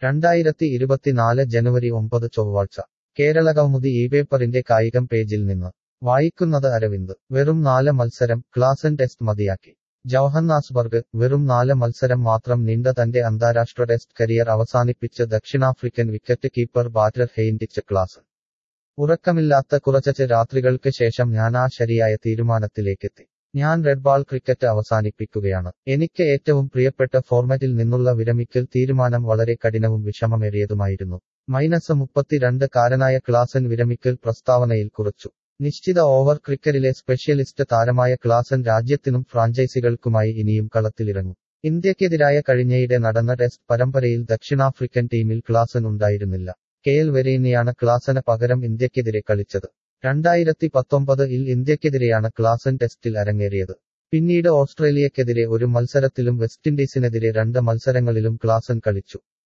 രണ്ടായിരത്തി ഇരുപത്തിനാല് ജനുവരി ഒമ്പത് ചൊവ്വാഴ്ച കേരളകൗമുദി ഈ പേപ്പറിന്റെ കായികം പേജിൽ നിന്ന് വായിക്കുന്നത് അരവിന്ദ് വെറും നാല് മത്സരം ക്ലാസൻ ടെസ്റ്റ് മതിയാക്കി ജവഹന്നാസ്ബർഗ് വെറും നാല് മത്സരം മാത്രം നീണ്ട തന്റെ അന്താരാഷ്ട്ര ടെസ്റ്റ് കരിയർ അവസാനിപ്പിച്ച് ദക്ഷിണാഫ്രിക്കൻ wicket keeper batter Heinrich Klaasen ഉറക്കമില്ലാത്ത കുറച്ച് രാത്രികൾക്ക് ശേഷം ഞാൻ ആ ശരിയായ തീരുമാനത്തിലേക്കെത്തി ഞാൻ റെഡ് ബാൾ ക്രിക്കറ്റ് അവസാനിപ്പിക്കുകയാണ് എനിക്ക് ഏറ്റവും പ്രിയപ്പെട്ട ഫോർമാറ്റിൽ നിന്നുള്ള വിരമിക്കൽ തീരുമാനം വളരെ കഠിനവും വിഷമമേറിയതുമായിരുന്നു മൈനസ് മുപ്പത്തിരണ്ട് കാരനായ ക്ലാസൻ വിരമിക്കൽ പ്രസ്താവനയിൽ കുറിച്ചു നിശ്ചിത ഓവർ ക്രിക്കറ്റിലെ സ്പെഷ്യലിസ്റ്റ് താരമായ ക്ലാസൻ രാജ്യത്തിനും ഫ്രാഞ്ചൈസികൾക്കുമായി ഇനിയും കളത്തിലിറങ്ങും ഇന്ത്യക്കെതിരായ കഴിഞ്ഞയിടെ നടന്ന ടെസ്റ്റ് പരമ്പരയിൽ ദക്ഷിണാഫ്രിക്കൻ ടീമിൽ ക്ലാസൻ ഉണ്ടായിരുന്നില്ല കെ എൽ വെരീനിയാണ് ക്ലാസന് പകരം ഇന്ത്യക്കെതിരെ കളിച്ചത് രണ്ടായിരത്തി പത്തൊമ്പത് ഇൽ ഇന്ത്യക്കെതിരെയാണ് ക്ലാസൻ ടെസ്റ്റിൽ അരങ്ങേറിയത് പിന്നീട് ഓസ്ട്രേലിയക്കെതിരെ ഒരു മത്സരത്തിലും വെസ്റ്റിൻഡീസിനെതിരെ രണ്ട് മത്സരങ്ങളിലും ക്ലാസൻ കളിച്ചു